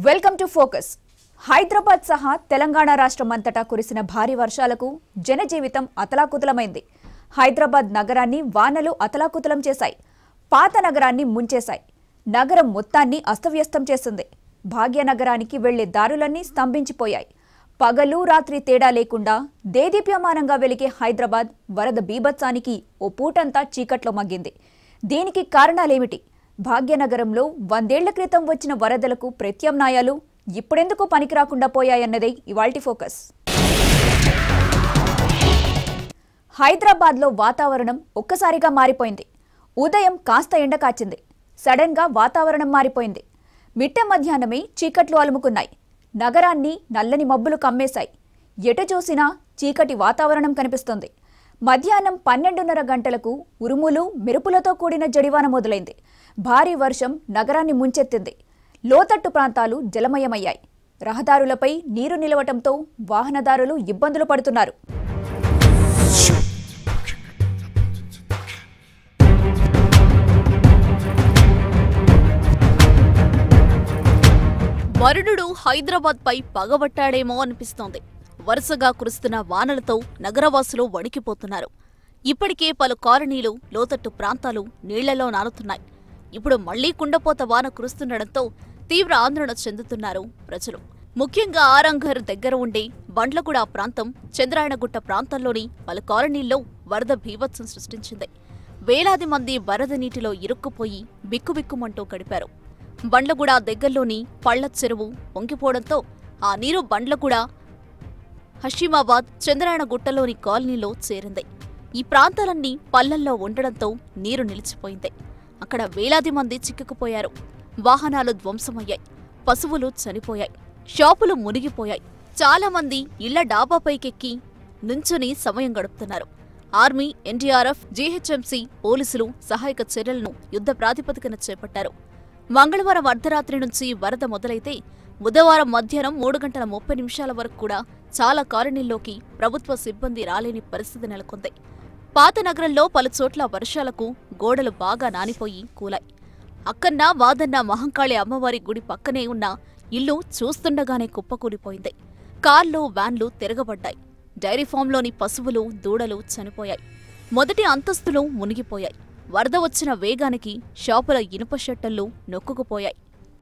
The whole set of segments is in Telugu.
వెల్కమ్ టు ఫోకస్ హైదరాబాద్ సహా తెలంగాణ రాష్ట్రం అంతటా కురిసిన భారీ వర్షాలకు జనజీవితం అతలాకుతలమైంది హైదరాబాద్ నగరాన్ని వానలు అతలాకుతలం చేశాయి పాత నగరాన్ని ముంచేశాయి నగరం మొత్తాన్ని అస్తవ్యస్తం చేసింది భాగ్యనగరానికి వెళ్లే దారులన్నీ స్తంభించిపోయాయి పగలు రాత్రి తేడా లేకుండా దేదీప్యమానంగా వెలిగే హైదరాబాద్ వరద బీభత్సానికి ఓ పూటంతా చీకట్లో మగ్గింది దీనికి కారణాలేమిటి భాగ్యనగరంలో వందేళ్ల క్రితం వచ్చిన వరదలకు ప్రత్యామ్నాయాలు ఇప్పుడెందుకు పనికిరాకుండా పోయాయన్నదే ఇవాల్టి ఫోకస్ హైదరాబాద్లో వాతావరణం ఒక్కసారిగా మారిపోయింది ఉదయం కాస్త ఎండ కాచింది సడన్గా వాతావరణం మారిపోయింది మిట్ట మధ్యాహ్నమే చీకట్లు అలుముకున్నాయి నగరాన్ని నల్లని మబ్బులు కమ్మేశాయి ఎటు చూసినా చీకటి వాతావరణం కనిపిస్తుంది మధ్యాహ్నం పన్నెండున్నర గంటలకు ఉరుములు మెరుపులతో కూడిన జడివాన మొదలైంది భారీ వర్షం నగరాన్ని ముంచెత్తింది లోతట్టు ప్రాంతాలు జలమయమయ్యాయి రహదారులపై నీరు నిలవటంతో వాహనదారులు ఇబ్బందులు పడుతున్నారు వరుణుడు హైదరాబాద్ పై పగబట్టాడేమో అనిపిస్తోంది వరుసగా కురుస్తున్న వానలతో నగరవాసులు వణికిపోతున్నారు ఇప్పటికే పలు కాలనీలు లోతట్టు ప్రాంతాలు నీళ్లలో నానుతున్నాయి ఇప్పుడు మళ్లీ కుండపోత వాన కురుస్తుండటంతో తీవ్ర ఆందోళన చెందుతున్నారు ప్రజలు ముఖ్యంగా ఆరంఘర్ దగ్గర ఉండే బండ్లగూడ ప్రాంతం చంద్రాయణగుట్ట ప్రాంతంలోని పలు కాలనీల్లో వరద భీభత్సం సృష్టించింది వేలాది మంది వరద నీటిలో ఇరుక్కుపోయి బిక్కుబిక్కుమంటూ గడిపారు బండ్లగూడ దగ్గరలోని పళ్ల చెరువు పొంగిపోవడంతో ఆ నీరు బండ్లగూడ హషీమాబాద్ చంద్రాయణగుట్టలోని కాలనీలో చేరింది ఈ ప్రాంతాలన్నీ పల్లల్లో ఉండడంతో నీరు నిలిచిపోయింది అక్కడ వేలాది మంది చిక్కుకుపోయారు వాహనాలు ధ్వంసమయ్యాయి పశువులు చనిపోయాయి షాపులు మునిగిపోయాయి చాలా మంది ఇళ్ల డాబాపైకెక్కి నుంచుని సమయం గడుపుతున్నారు ఆర్మీ ఎన్డీఆర్ఎఫ్ జీహెచ్ఎంసీ పోలీసులు సహాయక చర్యలను యుద్ధ ప్రాతిపదికన చేపట్టారు మంగళవారం అర్ధరాత్రి నుంచి వరద మొదలైతే బుధవారం మధ్యాహ్నం మూడు గంటల ముప్పై నిమిషాల వరకు కూడా చాలా కాలనీల్లోకి ప్రభుత్వ సిబ్బంది రాలేని పరిస్థితి నెలకొంది పాత నగరంలో పలుచోట్ల వర్షాలకు గోడలు బాగా నానిపోయి కూలాయి అక్కన్న వాదన్న మహంకాళి అమ్మవారి గుడి పక్కనే ఉన్న ఇల్లు చూస్తుండగానే కుప్పకూలిపోయింది కార్లు వ్యాన్లు తిరగబడ్డాయి డైరీ ఫామ్లోని పశువులు దూడలు చనిపోయాయి మొదటి అంతస్తులు మునిగిపోయాయి వరద వచ్చిన వేగానికి షాపుల ఇనుప షట్టర్లు నొక్కుకుపోయాయి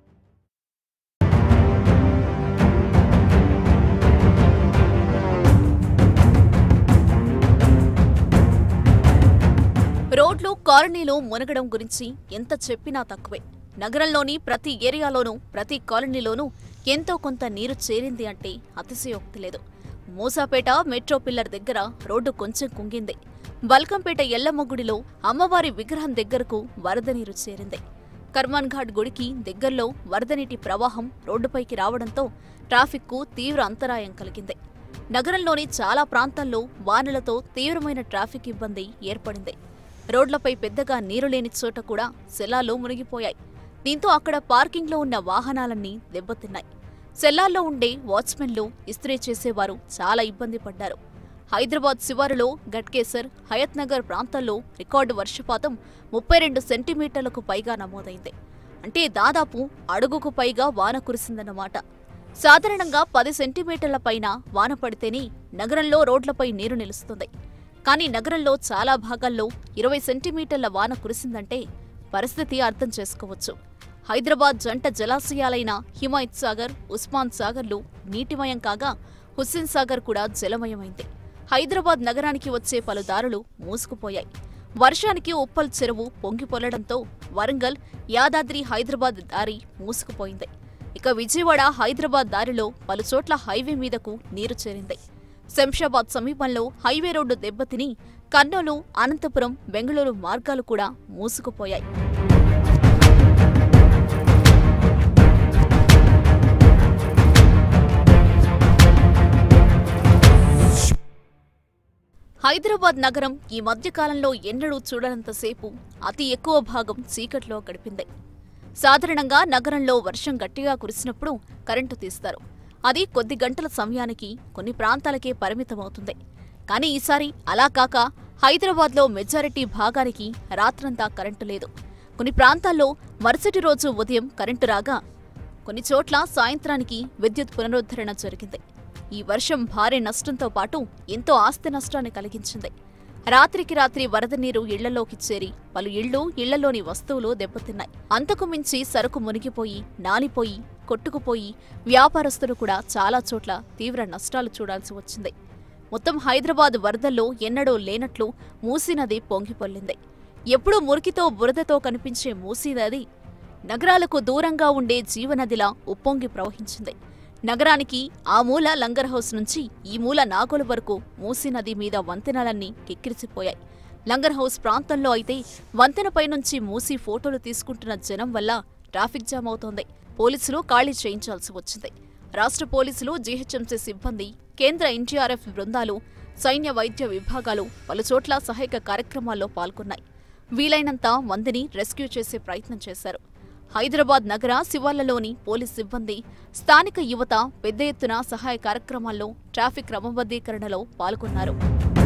రోడ్లు కాలనీలు మునగడం గురించి ఎంత చెప్పినా తక్కువే నగరంలోని ప్రతి ఏరియాలోనూ ప్రతి కాలనీలోనూ ఎంతో కొంత నీరు చేరింది అంటే అతిశయోక్తి లేదు మూసాపేట మెట్రో పిల్లర్ దగ్గర రోడ్డు కొంచెం కుంగింది బల్కంపేట ఎల్లమ్మ గుడిలో అమ్మవారి విగ్రహం దగ్గరకు వరద నీరు చేరింది కర్మాన్ ఘాట్ గుడికి దగ్గరలో వరద నీటి ప్రవాహం రోడ్డుపైకి రావడంతో ట్రాఫిక్కు తీవ్ర అంతరాయం కలిగింది నగరంలోని చాలా ప్రాంతాల్లో వానలతో తీవ్రమైన ట్రాఫిక్ ఇబ్బంది ఏర్పడింది రోడ్లపై పెద్దగా నీరు లేని చోట కూడా సెల్లాల్లో మునిగిపోయాయి దీంతో అక్కడ పార్కింగ్లో ఉన్న వాహనాలన్నీ దెబ్బతిన్నాయి సెల్లాల్లో ఉండే వాచ్మెన్లు ఇస్త్రీ చేసేవారు చాలా ఇబ్బంది పడ్డారు హైదరాబాద్ శివారులో గట్కేసర్ హయత్ నగర్ ప్రాంతాల్లో రికార్డు వర్షపాతం ముప్పై రెండు సెంటీమీటర్లకు పైగా నమోదైంది అంటే దాదాపు అడుగుకు పైగా వాన కురిసిందన్నమాట సాధారణంగా పది సెంటీమీటర్ల పైన వాన పడితేనే నగరంలో రోడ్లపై నీరు నిలుస్తుంది కానీ నగరంలో చాలా భాగాల్లో ఇరవై సెంటీమీటర్ల వాన కురిసిందంటే పరిస్థితి అర్థం చేసుకోవచ్చు హైదరాబాద్ జంట జలాశయాలైన హిమాయత్ సాగర్ ఉస్మాన్ సాగర్లు నీటిమయం కాగా హుస్సేన్ సాగర్ కూడా జలమయమైంది హైదరాబాద్ నగరానికి వచ్చే పలు దారులు మూసుకుపోయాయి వర్షానికి ఉప్పల్ చెరువు పొంగిపొల్లడంతో వరంగల్ యాదాద్రి హైదరాబాద్ దారి మూసుకుపోయింది ఇక విజయవాడ హైదరాబాద్ దారిలో పలుచోట్ల హైవే మీదకు నీరు చేరింది శంషాబాద్ సమీపంలో హైవే రోడ్డు దెబ్బతిని కర్నూలు అనంతపురం బెంగళూరు మార్గాలు కూడా మూసుకుపోయాయి హైదరాబాద్ నగరం ఈ మధ్యకాలంలో ఎన్నడూ చూడనంతసేపు అతి ఎక్కువ భాగం చీకట్లో గడిపింది సాధారణంగా నగరంలో వర్షం గట్టిగా కురిసినప్పుడు కరెంటు తీస్తారు అది కొద్ది గంటల సమయానికి కొన్ని ప్రాంతాలకే పరిమితమవుతుంది కానీ ఈసారి అలా కాక హైదరాబాద్లో మెజారిటీ భాగానికి రాత్రంతా కరెంటు లేదు కొన్ని ప్రాంతాల్లో మరుసటి రోజు ఉదయం కరెంటు రాగా కొన్ని చోట్ల సాయంత్రానికి విద్యుత్ పునరుద్ధరణ జరిగింది ఈ వర్షం భారీ నష్టంతో పాటు ఎంతో ఆస్తి నష్టాన్ని కలిగించింది రాత్రికి రాత్రి వరద నీరు ఇళ్లలోకి చేరి పలు ఇళ్లు ఇళ్లలోని వస్తువులు దెబ్బతిన్నాయి అంతకు మించి సరుకు మునిగిపోయి నానిపోయి కొట్టుకుపోయి వ్యాపారస్తులు కూడా చాలా చోట్ల తీవ్ర నష్టాలు చూడాల్సి వచ్చింది మొత్తం హైదరాబాద్ వరదల్లో ఎన్నడూ లేనట్లు మూసీ నది పొంగిపొల్లింది ఎప్పుడూ మురికితో బురదతో కనిపించే మూసీ నది నగరాలకు దూరంగా ఉండే జీవనదిలా ఉప్పొంగి ప్రవహించింది నగరానికి ఆ మూల లంగర్ హౌస్ నుంచి ఈ మూల నాగోలు వరకు మూసీ నది మీద వంతెనలన్నీ కిక్కిరిసిపోయాయి లంగర్ హౌస్ ప్రాంతంలో అయితే వంతెనపై నుంచి మూసీ ఫోటోలు తీసుకుంటున్న జనం వల్ల ట్రాఫిక్ జామ్ అవుతోంది పోలీసులు ఖాళీ చేయించాల్సి వచ్చింది రాష్ట్ర పోలీసులు జీహెచ్ఎంసీ సిబ్బంది కేంద్ర ఎన్టీఆర్ఎఫ్ బృందాలు సైన్య వైద్య విభాగాలు పలుచోట్ల సహాయక కార్యక్రమాల్లో పాల్గొన్నాయి వీలైనంత మందిని రెస్క్యూ చేసే ప్రయత్నం చేశారు హైదరాబాద్ నగర శివార్లలోని పోలీస్ సిబ్బంది స్థానిక యువత పెద్ద ఎత్తున సహాయ కార్యక్రమాల్లో ట్రాఫిక్ క్రమబద్ధీకరణలో పాల్గొన్నారు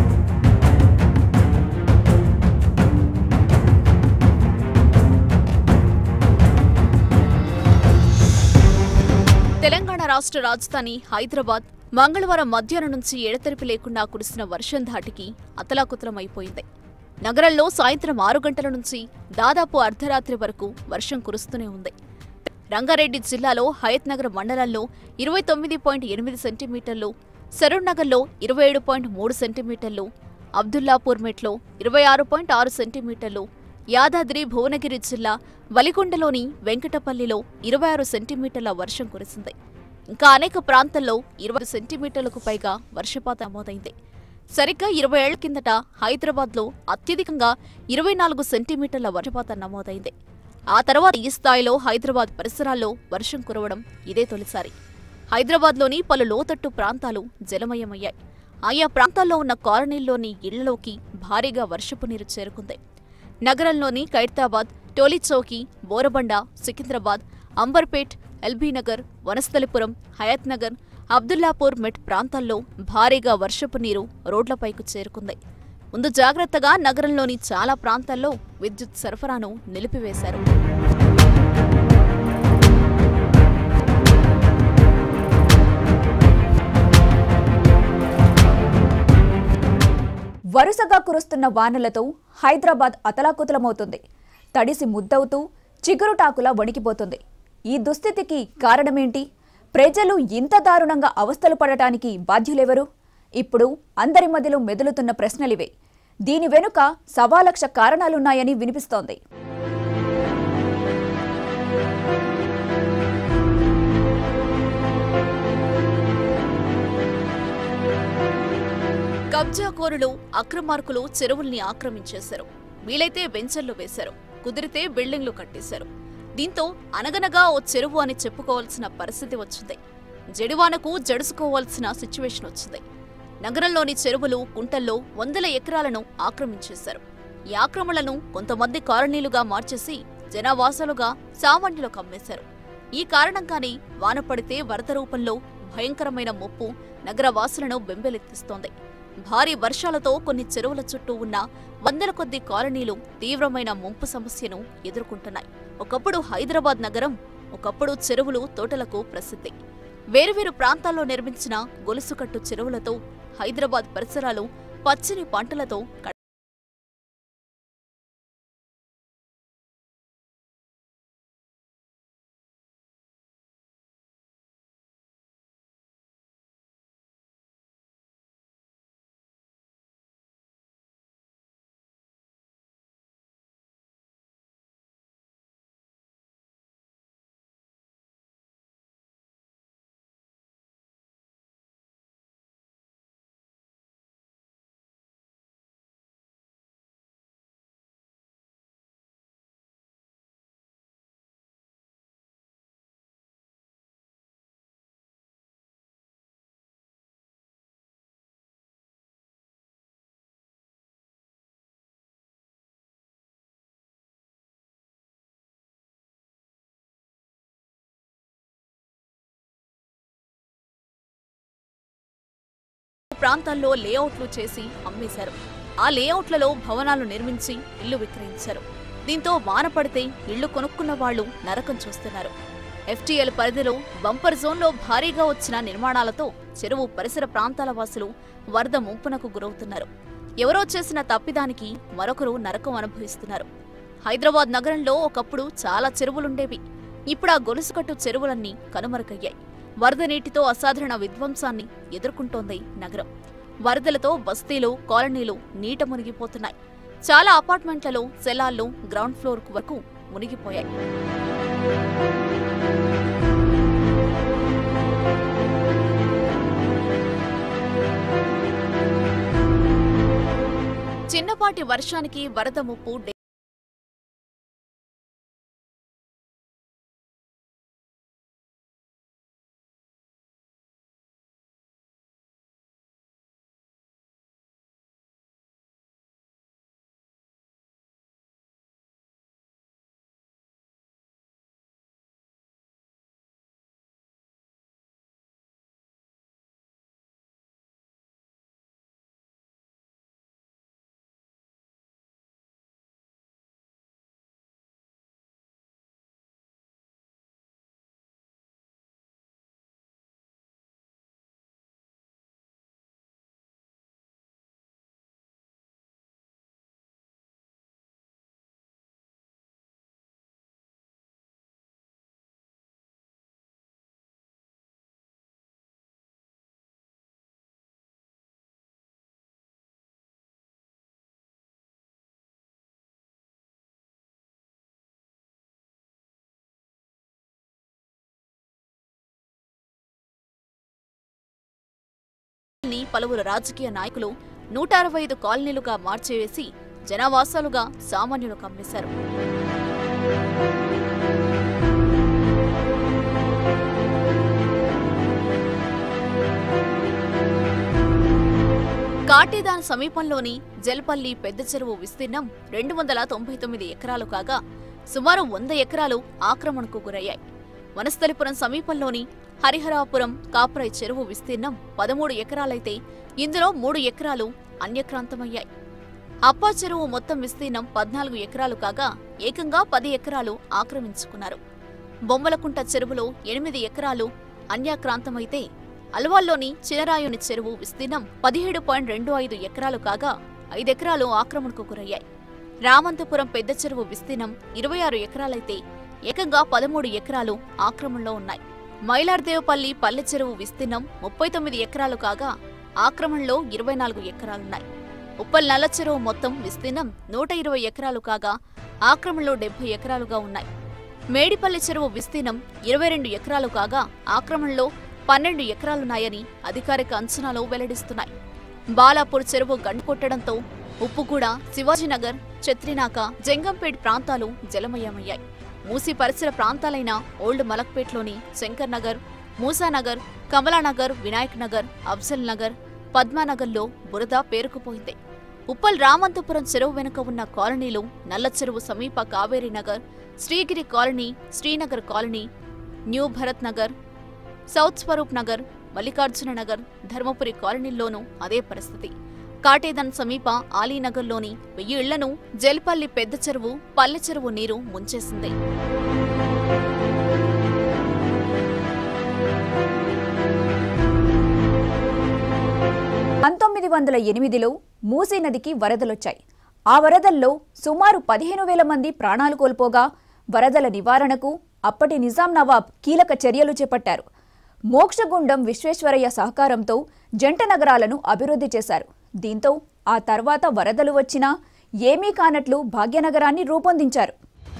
తెలంగాణ రాష్ట్ర రాజధాని హైదరాబాద్ మంగళవారం మధ్యాహ్నం నుంచి ఎడతెరిపి లేకుండా కురిసిన వర్షం ధాటికి అతలాకుతలమైపోయింది నగరంలో సాయంత్రం ఆరు గంటల నుంచి దాదాపు అర్ధరాత్రి వరకు వర్షం కురుస్తూనే ఉంది రంగారెడ్డి జిల్లాలో హయత్ నగర్ మండలంలో ఇరవై తొమ్మిది పాయింట్ ఎనిమిది సెంటీమీటర్లు సరూర్ నగర్లో ఇరవై ఏడు పాయింట్ మూడు సెంటీమీటర్లు అబ్దుల్లాపూర్ మెట్లో ఇరవై ఆరు పాయింట్ ఆరు సెంటీమీటర్లు యాదాద్రి భువనగిరి జిల్లా వలికొండలోని వెంకటపల్లిలో ఇరవై ఆరు సెంటీమీటర్ల వర్షం కురిసింది ఇంకా అనేక ప్రాంతాల్లో ఇరవై సెంటీమీటర్లకు పైగా వర్షపాతం నమోదైంది సరిగ్గా ఇరవై ఏళ్ల కిందట హైదరాబాద్లో అత్యధికంగా ఇరవై నాలుగు సెంటీమీటర్ల వర్షపాతం నమోదైంది ఆ తర్వాత ఈ స్థాయిలో హైదరాబాద్ పరిసరాల్లో వర్షం కురవడం ఇదే తొలిసారి హైదరాబాద్లోని పలు లోతట్టు ప్రాంతాలు జలమయమయ్యాయి ఆయా ప్రాంతాల్లో ఉన్న కాలనీల్లోని ఇళ్లలోకి భారీగా వర్షపు నీరు చేరుకుంది నగరంలోని ఖైరతాబాద్ టోలీచౌకి బోరబండ సికింద్రాబాద్ అంబర్పేట్ ఎల్బీనగర్ వనస్థలిపురం హయత్ నగర్ అబ్దుల్లాపూర్ మెట్ ప్రాంతాల్లో భారీగా వర్షపు నీరు రోడ్లపైకి చేరుకుంది ముందు జాగ్రత్తగా నగరంలోని చాలా ప్రాంతాల్లో విద్యుత్ సరఫరాను నిలిపివేశారు వరుసగా కురుస్తున్న వానలతో హైదరాబాద్ అతలాకుతలమవుతుంది తడిసి ముద్దవుతూ చిగురుటాకులా వణికిపోతుంది ఈ దుస్థితికి కారణమేంటి ప్రజలు ఇంత దారుణంగా అవస్థలు పడటానికి బాధ్యులెవరు ఇప్పుడు అందరి మధ్యలో మెదులుతున్న ప్రశ్నలివే దీని వెనుక సవాలక్ష కారణాలున్నాయని వినిపిస్తోంది కబ్జాకోరులు అక్రమార్కులు చెరువుల్ని ఆక్రమించేశారు వీలైతే వెంచర్లు వేశారు కుదిరితే బిల్డింగ్లు కట్టేశారు దీంతో అనగనగా ఓ చెరువు అని చెప్పుకోవాల్సిన పరిస్థితి వచ్చింది జడివానకు జడుసుకోవాల్సిన సిచ్యువేషన్ వచ్చింది నగరంలోని చెరువులు కుంటల్లో వందల ఎకరాలను ఆక్రమించేశారు ఈ ఆక్రమణలను కొంతమంది కాలనీలుగా మార్చేసి జనావాసాలుగా సామాన్యులకు అమ్మేశారు ఈ కారణంగానే వాన పడితే వరద రూపంలో భయంకరమైన ముప్పు నగరవాసులను బెంబెలెత్తిస్తోంది భారీ వర్షాలతో కొన్ని చెరువుల చుట్టూ ఉన్న వందల కొద్ది కాలనీలు తీవ్రమైన ముంపు సమస్యను ఎదుర్కొంటున్నాయి ఒకప్పుడు హైదరాబాద్ నగరం ఒకప్పుడు చెరువులు తోటలకు ప్రసిద్ధి వేరువేరు ప్రాంతాల్లో నిర్మించిన గొలుసుకట్టు చెరువులతో హైదరాబాద్ పరిసరాలు పచ్చని పంటలతో క- ప్రాంతాల్లో లేఅవుట్లు చేసి అమ్మేశారు ఆ లేఅవుట్లలో భవనాలు నిర్మించి ఇల్లు విక్రయించారు దీంతో వాన పడితే ఇళ్లు కొనుక్కున్న వాళ్లు నరకం చూస్తున్నారు ఎఫ్టీఎల్ పరిధిలో బంపర్ జోన్లో భారీగా వచ్చిన నిర్మాణాలతో చెరువు పరిసర ప్రాంతాల వాసులు వరద ముంపునకు గురవుతున్నారు ఎవరో చేసిన తప్పిదానికి మరొకరు నరకం అనుభవిస్తున్నారు హైదరాబాద్ నగరంలో ఒకప్పుడు చాలా చెరువులుండేవి ఇప్పుడు ఆ గొలుసుకట్టు చెరువులన్నీ కనుమరుగయ్యాయి వరద నీటితో అసాధారణ విధ్వంసాన్ని ఎదుర్కొంటోంది నగరం వరదలతో బస్తీలు కాలనీలు నీట మునిగిపోతున్నాయి చాలా అపార్ట్మెంట్లలో సెలాల్లో గ్రౌండ్ ఫ్లోర్ వరకు మునిగిపోయాయి చిన్నపాటి వర్షానికి వరద ముప్పు డే- ని పలువురు రాజకీయ నాయకులు నూట అరవై ఐదు కాలనీలుగా మార్చివేసి జనావాసాలుగా సామాన్యులు కమ్మేశారు కాటేదాన్ సమీపంలోని జల్పల్లి పెద్ద చెరువు విస్తీర్ణం రెండు వందల తొంభై తొమ్మిది ఎకరాలు కాగా సుమారు వంద ఎకరాలు ఆక్రమణకు గురయ్యాయి వనస్థలిపురం సమీపంలోని హరిహరాపురం కాప్రై చెరువు విస్తీర్ణం పదమూడు ఎకరాలైతే ఇందులో మూడు ఎకరాలు అన్యక్రాంతమయ్యాయి అప్పా చెరువు మొత్తం విస్తీర్ణం పద్నాలుగు ఎకరాలు కాగా ఏకంగా పది ఎకరాలు ఆక్రమించుకున్నారు బొమ్మలకుంట చెరువులో ఎనిమిది ఎకరాలు అన్యాక్రాంతమైతే అల్వాల్లోని చినరాయుని చెరువు విస్తీర్ణం పదిహేడు పాయింట్ రెండు ఐదు ఎకరాలు కాగా ఐదెకరాలు ఆక్రమణకు గురయ్యాయి రామంతపురం పెద్ద చెరువు విస్తీర్ణం ఇరవై ఆరు ఎకరాలైతే ఏకంగా పదమూడు ఎకరాలు ఆక్రమణలో ఉన్నాయి మైలార్దేవపల్లి పల్లె చెరువు విస్తీర్ణం ముప్పై తొమ్మిది ఎకరాలు కాగా ఆక్రమణలో ఇరవై నాలుగు ఎకరాలున్నాయి ఉప్పల్ నల్ల చెరువు మొత్తం విస్తీర్ణం నూట ఇరవై ఎకరాలు కాగా ఆక్రమణలో డెబ్బై ఎకరాలుగా ఉన్నాయి మేడిపల్లి చెరువు విస్తీర్ణం ఇరవై రెండు ఎకరాలు కాగా ఆక్రమణలో పన్నెండు ఎకరాలున్నాయని అధికారిక అంచనాలు వెల్లడిస్తున్నాయి బాలాపూర్ చెరువు గండు కొట్టడంతో ఉప్పుగూడ శివాజీనగర్ చత్రినాక జంగంపేట్ ప్రాంతాలు జలమయమయ్యాయి మూసి పరిసర ప్రాంతాలైన ఓల్డ్ మలక్పేట్లోని శంకర్ నగర్ మూసానగర్ కమలానగర్ వినాయక్ నగర్ అఫ్జల్ నగర్ పద్మానగర్లో బురద పేరుకుపోయింది ఉప్పల్ రామంతపురం చెరువు వెనుక ఉన్న కాలనీలు నల్ల చెరువు సమీప Kaveri Nagar Srigiri colony Srinagar colony new Bharat Nagar south Swaroop Nagar Mallikarjuna Nagar Dharmapuri కాలనీల్లోనూ అదే పరిస్థితి కాటేదన్ సమీప ఆలీనగర్లోని వెయ్యి ఇళ్లను జల్పల్లి పెద్ద చెరువు పల్లె చెరువు నీరు ముంచేసింది పంతొమ్మిది వందల ఎనిమిదిలో మూసీ నదికి వరదలొచ్చాయి ఆ వరదల్లో సుమారు పదిహేను వేల మంది ప్రాణాలు కోల్పోగా వరదల నివారణకు అప్పటి నిజాం నవాబ్ కీలక చర్యలు చేపట్టారు మోక్షగుండం విశ్వేశ్వరయ్య సహకారంతో జంట నగరాలను అభివృద్ధి చేశారు దీంతో ఆ తర్వాత వరదలు వచ్చినా ఏమీ కానట్లు భాగ్యనగరాన్ని రూపొందించారు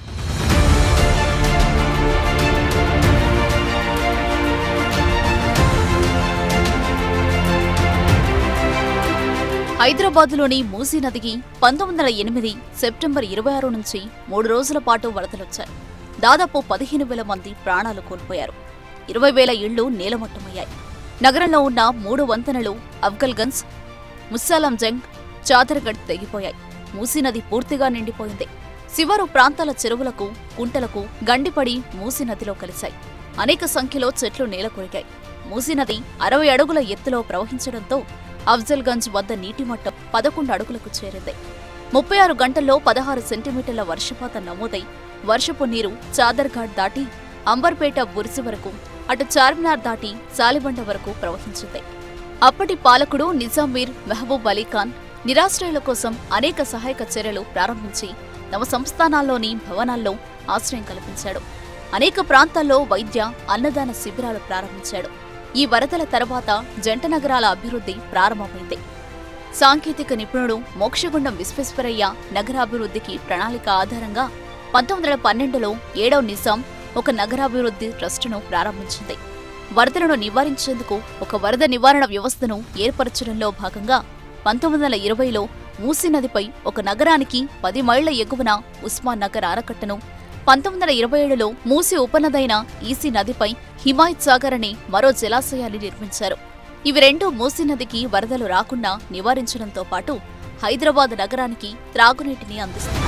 హైదరాబాద్లోని మూసీ నదికి పంతొమ్మిది వందల ఎనిమిది సెప్టెంబర్ ఇరవై ఆరు నుంచి మూడు రోజుల పాటు వరదలొచ్చాయి దాదాపు పదిహేను వేల మంది ప్రాణాలు కోల్పోయారు ఇరవై వేల ఇళ్లు నేలమట్టమయ్యాయి నగరంలో ఉన్న మూడు వంతెనలు అఫ్గల్గంజ్ ముస్సాలంజంగ్ చాదర్గఢ్ తెగిపోయాయి మూసీ నది పూర్తిగా నిండిపోయింది శివరు ప్రాంతాల చెరువులకు కుంటలకు గండిపడి మూసీ నదిలో కలిశాయి అనేక సంఖ్యలో చెట్లు నేల కొరిగాయి మూసీ నది అరవై అడుగుల ఎత్తులో ప్రవహించడంతో అఫ్జల్గంజ్ వద్ద నీటి మట్టం పదకొండు అడుగులకు చేరింది ముప్పై ఆరు గంటల్లో పదహారు సెంటీమీటర్ల వర్షపాతం నమోదై వర్షపు నీరు చాదర్ఘాట్ దాటి అంబర్పేట బురుసు వరకు అటు చార్మినార్ దాటి సాలిబండ వరకు ప్రవహించింది అప్పటి పాలకుడు నిజాం మీర్ మెహబూబ్ అలీ ఖాన్ నిరాశ్రయుల కోసం అనేక సహాయక చర్యలు ప్రారంభించి తమ సంస్థానాల్లోని భవనాల్లో ఆశ్రయం కల్పించాడు అనేక ప్రాంతాల్లో వైద్య అన్నదాన శిబిరాలు ప్రారంభించాడు ఈ వరదల తర్వాత జంట నగరాల అభివృద్ధి ప్రారంభమైంది సాంకేతిక నిపుణుడు మోక్షగుండం విశ్వేశ్వరయ్య నగరాభివృద్ధికి ప్రణాళిక ఆధారంగా పంతొమ్మిది వందల పన్నెండులో ఏడవ నిజాం ఒక నగరాభివృద్ధి ట్రస్టును ప్రారంభించింది వరదలను నివారించేందుకు ఒక వరద నివారణ వ్యవస్థను ఏర్పరచడంలో భాగంగా పంతొమ్మిది వందల ఇరవైలో మూసీ నదిపై ఒక నగరానికి పది మైళ్ల ఎగువన ఉస్మాన్ నగర్ ఆనకట్టను పంతొమ్మిది వందల ఇరవై ఏడులో మూసి ఉపనదైన ఈసీ నదిపై హిమాయత్ సాగర్ అనే మరో జలాశయాన్ని నిర్మించారు ఇవి రెండు మూసీ నదికి వరదలు రాకుండా నివారించడంతో పాటు హైదరాబాద్ నగరానికి త్రాగునీటిని అందిస్తున్నాయి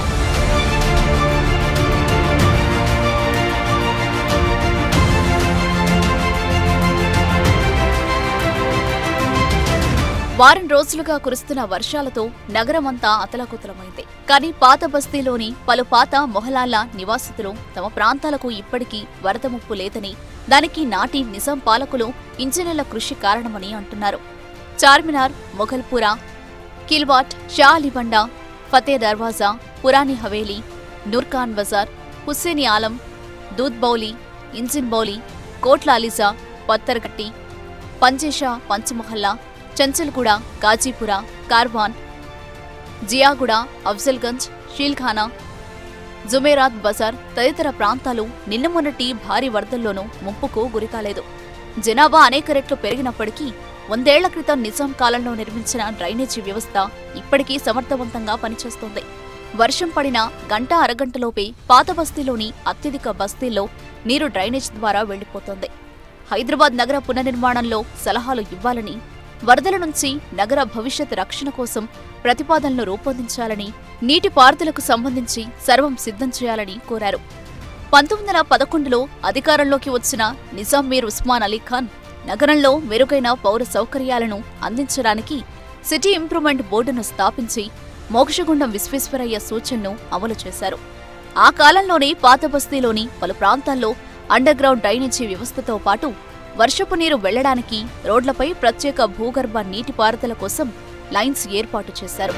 వారం రోజులుగా కురుస్తున్న వర్షాలతో నగరమంతా అతలకుతలమైంది కానీ పాత బస్తీలోని పలు పాత మొహలాల నివాసితులు తమ ప్రాంతాలకు ఇప్పటికీ వరద ముప్పు లేదని దానికి నాటి నిజాం పాలకులు ఇంజనీర్ల కృషి కారణమని అంటున్నారు చార్మినార్ మొఘల్పురా కిల్వాట్ షా అలీబండా ఫతే దర్వాజా పురాని హవేలీ నూర్ఖాన్ బజార్ హుస్సేని ఆలం దూద్ బౌలి ఇంజిన్ బౌలి కోట్ల అలిజా పత్తర్గట్టి పంజేషా పంచమొహల్లా చంచల్గూడ గాజీపుర కార్వాన్ జియాగూడ అఫ్జల్గంజ్ షీల్ఖానా జుమేరాత్ బజార్ తదితర ప్రాంతాలు నిన్న మొన్నటి భారీ వరదల్లోనూ ముంపుకు గురికాలేదు జనాభా అనేక రెట్లు పెరిగినప్పటికీ వందేళ్ల క్రితం నిజాం కాలంలో నిర్మించిన డ్రైనేజీ వ్యవస్థ ఇప్పటికీ సమర్థవంతంగా పనిచేస్తోంది వర్షం పడిన గంట అరగంటలోపే పాత బస్తీలోని అత్యధిక బస్తీల్లో నీరు డ్రైనేజ్ ద్వారా వెళ్లిపోతోంది హైదరాబాద్ నగర పునర్నిర్మాణంలో సలహాలు ఇవ్వాలని వరదల నుంచి నగర భవిష్యత్ రక్షణ కోసం ప్రతిపాదనలు రూపొందించాలని నీటిపారుదలకు సంబంధించి సర్వం సిద్ధం చేయాలని కోరారు పంతొమ్మిది వందల పదకొండులో అధికారంలోకి వచ్చిన నిజాం మీర్ ఉస్మాన్ అలీ ఖాన్ నగరంలో మెరుగైన పౌర సౌకర్యాలను అందించడానికి సిటీ ఇంప్రూవ్మెంట్ బోర్డును స్థాపించి మోక్షగుండం విశ్వేశ్వరయ్య సూచనను అమలు చేశారు ఆ కాలంలోనే పాత బస్తీలోని పలు ప్రాంతాల్లో అండర్ గ్రౌండ్ డ్రైనేజీ వ్యవస్థతో పాటు వర్షపు నీరు వెళ్లడానికి రోడ్లపై ప్రత్యేక భూగర్భ నీటిపారుదల కోసం లైన్స్ ఏర్పాటు చేశారు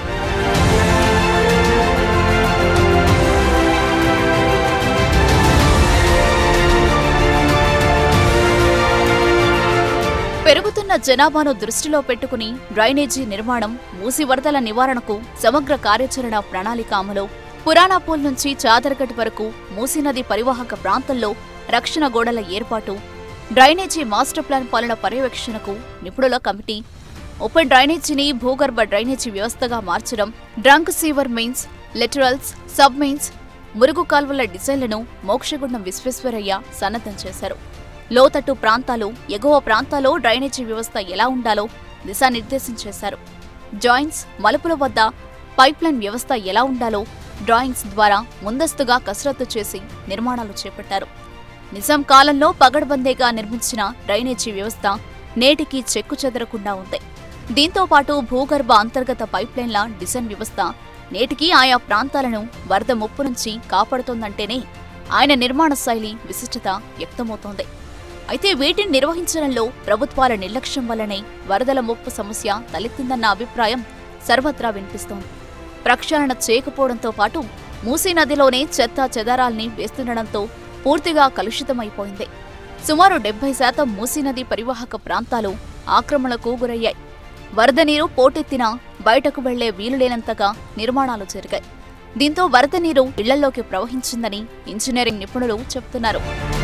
పెరుగుతున్న జనాభాను దృష్టిలో పెట్టుకుని డ్రైనేజీ నిర్మాణం మూసి వరదల నివారణకు సమగ్ర కార్యాచరణ ప్రణాళిక అమలు పురాణాపూల్ నుంచి చాదర్గఢ్ వరకు మూసీ నది పరివాహక ప్రాంతంలో రక్షణ గోడల ఏర్పాటు డ్రైనేజీ మాస్టర్ ప్లాన్ పాలన పర్యవేక్షణకు నిపుణుల కమిటీ ఓపెన్ డ్రైనేజీని భూగర్భ డ్రైనేజీ వ్యవస్థగా మార్చడం trunk sewer mains laterals sub mains మురుగు కాల్వల డిజైన్లను మోక్షగుండం విశ్వేశ్వరయ్య సన్నద్ధం చేశారు లోతట్టు ప్రాంతాలు ఎగువ ప్రాంతాల్లో డ్రైనేజీ వ్యవస్థ ఎలా ఉండాలో దిశానిర్దేశం చేశారు జాయింట్స్ మలుపుల వద్ద పైప్లైన్ వ్యవస్థ ఎలా ఉండాలో డ్రాయింగ్స్ ద్వారా ముందస్తుగా కసరత్తు చేసి నిర్మాణాలు చేపట్టారు నిజాం కాలంలో పగడ్బందీగా నిర్మించిన డ్రైనేజీ వ్యవస్థ నేటికి చెక్కు చెదరకుండా ఉంది దీంతో పాటు భూగర్భ అంతర్గత పైప్లైన్ల డిజైన్ వ్యవస్థ నేటికి ఆయా ప్రాంతాలను వరద ముప్పు నుంచి కాపాడుతోందంటేనే ఆయన నిర్మాణ శైలి విశిష్టత వ్యక్తమవుతోంది అయితే వీటిని నిర్వహించడంలో ప్రభుత్వాల నిర్లక్ష్యం వల్లనే వరదల ముప్పు సమస్య తలెత్తిందన్న అభిప్రాయం సర్వత్రా వినిపిస్తోంది ప్రక్షాళన చేయకపోవడంతో పాటు మూసీ నదిలోనే చెత్త చెదారాల్ని వేస్తుండడంతో పూర్తిగా కలుషితమైపోయింది సుమారు డెబ్బై శాతం మూసీ నది పరివాహక ప్రాంతాలు ఆక్రమణకు గురయ్యాయి వరద నీరు పోటెత్తినా బయటకు వెళ్లే వీలులేనంతగా నిర్మాణాలు జరిగాయి దీంతో వరద నీరు ఇళ్లలోకి ప్రవహించిందని ఇంజనీరింగ్ నిపుణులు చెబుతున్నారు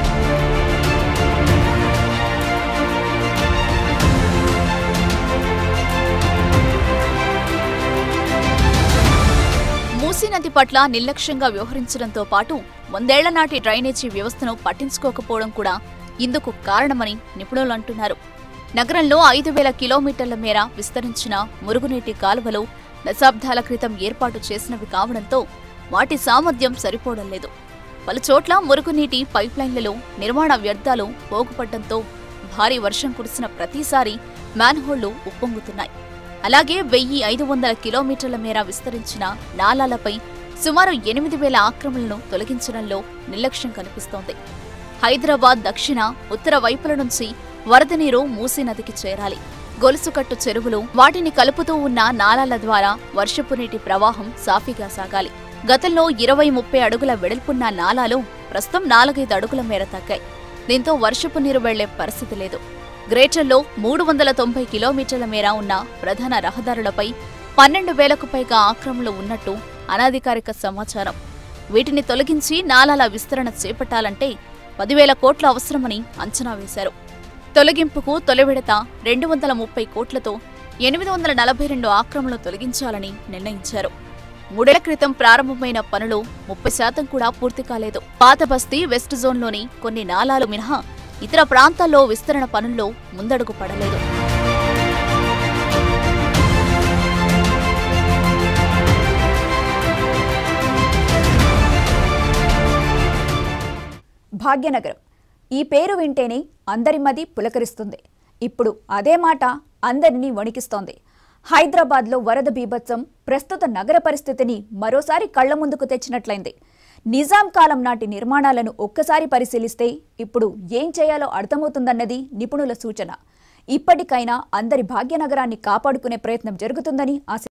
మూసీ నది పట్ల నిర్లక్ష్యంగా వ్యవహరించడంతో పాటు వందేళ్ల నాటి డ్రైనేజీ వ్యవస్థను పట్టించుకోకపోవడం కూడా ఇందుకు కారణమని నిపుణులు అంటున్నారు నగరంలో ఐదు వేల కిలోమీటర్ల మేర విస్తరించిన మురుగునీటి కాలువలు దశాబ్దాల క్రితం ఏర్పాటు చేసినవి కావడంతో వాటి సామర్థ్యం సరిపోవడం లేదు పలుచోట్ల మురుగునీటి పైప్లైన్లలో నిర్మాణ వ్యర్థాలు పోగుపడ్డంతో భారీ వర్షం కురిసిన ప్రతిసారి మ్యాన్హోళ్లు ఉప్పొంగుతున్నాయి అలాగే వెయ్యి ఐదు వందల కిలోమీటర్ల మేర విస్తరించిన నాలాలపై సుమారు ఎనిమిది వేల ఆక్రమణలను తొలగించడంలో నిర్లక్ష్యం కనిపిస్తోంది హైదరాబాద్ దక్షిణ ఉత్తర వైపుల నుంచి వరద నీరు మూసీ నదికి చేరాలి గొలుసుకట్టు చెరువులు వాటిని కలుపుతూ ఉన్న నాలాల ద్వారా వర్షపు నీటి ప్రవాహం సాఫీగా సాగాలి గతంలో ఇరవై ముప్పై అడుగుల వెడల్పున్న నాలాలు ప్రస్తుతం నాలుగైదు అడుగుల మేర తగ్గాయి దీంతో వర్షపు నీరు వెళ్లే పరిస్థితి లేదు గ్రేటర్లో మూడు వందల తొంభై కిలోమీటర్ల మేర ఉన్న ప్రధాన రహదారులపై పన్నెండు వేలకు పైగా ఆక్రమణలు ఉన్నట్టు అనధికారిక సమాచారం వీటిని తొలగించి నాలాల విస్తరణ చేపట్టాలంటే పదివేల కోట్ల అవసరమని అంచనా వేశారు తొలగింపుకు తొలి విడత రెండు వందల ముప్పై కోట్లతో ఎనిమిది వందల నలభై రెండు ఆక్రమణలు తొలగించాలని నిర్ణయించారు మూడేళ్ల క్రితం ప్రారంభమైన పనులు ముప్పై శాతం కూడా పూర్తి కాలేదు పాత బస్తీ వెస్ట్ జోన్లోని కొన్ని నాలాలు మినహా ఇతర ప్రాంతాల్లో విస్తరణ పనుల్లో ముందడుగు పడలేదు భాగ్యనగరం ఈ పేరు వింటేనే అందరి మది పులకరిస్తుంది ఇప్పుడు అదే మాట అందరినీ వణికిస్తోంది హైదరాబాద్లో వరద బీభత్సం ప్రస్తుత నగర పరిస్థితిని మరోసారి కళ్ల ముందుకు తెచ్చినట్లయింది నిజాం కాలం నాటి నిర్మాణాలను ఒక్కసారి పరిశీలిస్తే ఇప్పుడు ఏం చేయాలో అర్థమవుతుందన్నది నిపుణుల సూచన ఇప్పటికైనా అందరి భాగ్యనగరాన్ని కాపాడుకునే ప్రయత్నం జరుగుతుందని ఆశ